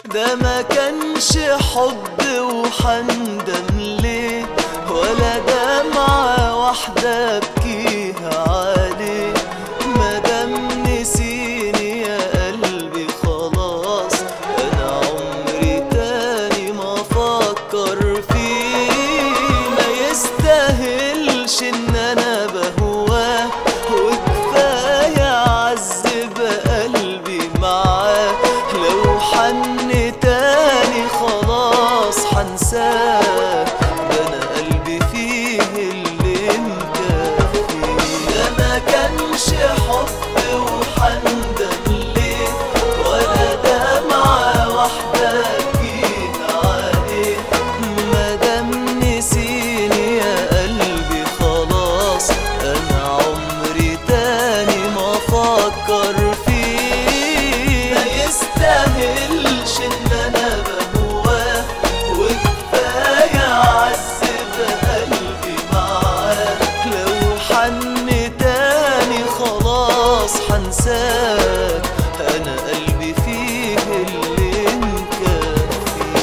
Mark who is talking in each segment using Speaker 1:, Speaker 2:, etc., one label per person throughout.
Speaker 1: ده ما كانش حب وحندم ليه ولا دمعة واحدة ابكيها عليه مادام نسيني يا قلبي خلاص انا عمري تاني ما افكر فيه ما يستاهلش ان انا بهواه وكفايه اعذب قلبي معاه لو حن تاني خلاص حنساه ده انا قلبي فيه اللي مكفيه ده ما كانش حب وحندم ليه ولا دمعة واحدة جيت عليه مادام نسيني يا قلبي خلاص انا عمري تاني ما افكر فيه ما يستاهلش ان انا بهواه وكفايه اعذب قلبي معاه لو حن تاني خلاص حنساك انا قلبي فيه اللي مكفيه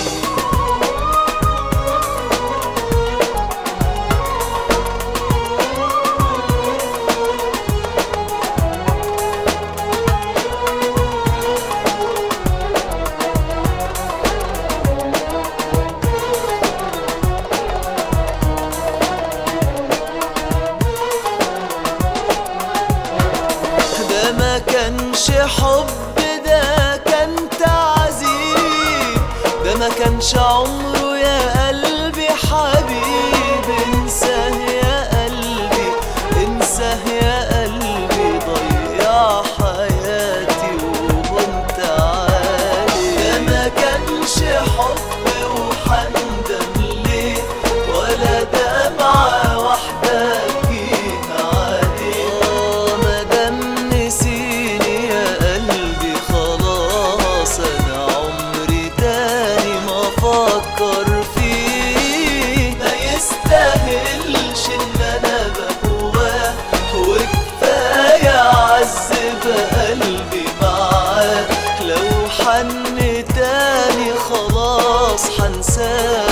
Speaker 1: ده ما كانش حب ده كان تعذيب ده ما كانش عمره يا قلبي حبيب انساه يا قلبي انساه يا قلبي ضيع حياتي وكنت عالي ده ما كانش حب وحندم ليه ولا دمعة واحدة فيها عليه مادام نسيني يا قلبي خلاص انا عمري تاني ما افكر فيه ما يستاهلش ان انا بهواه وكفايه اعذب قلبي معاه لو حن تاني خلاص حنساه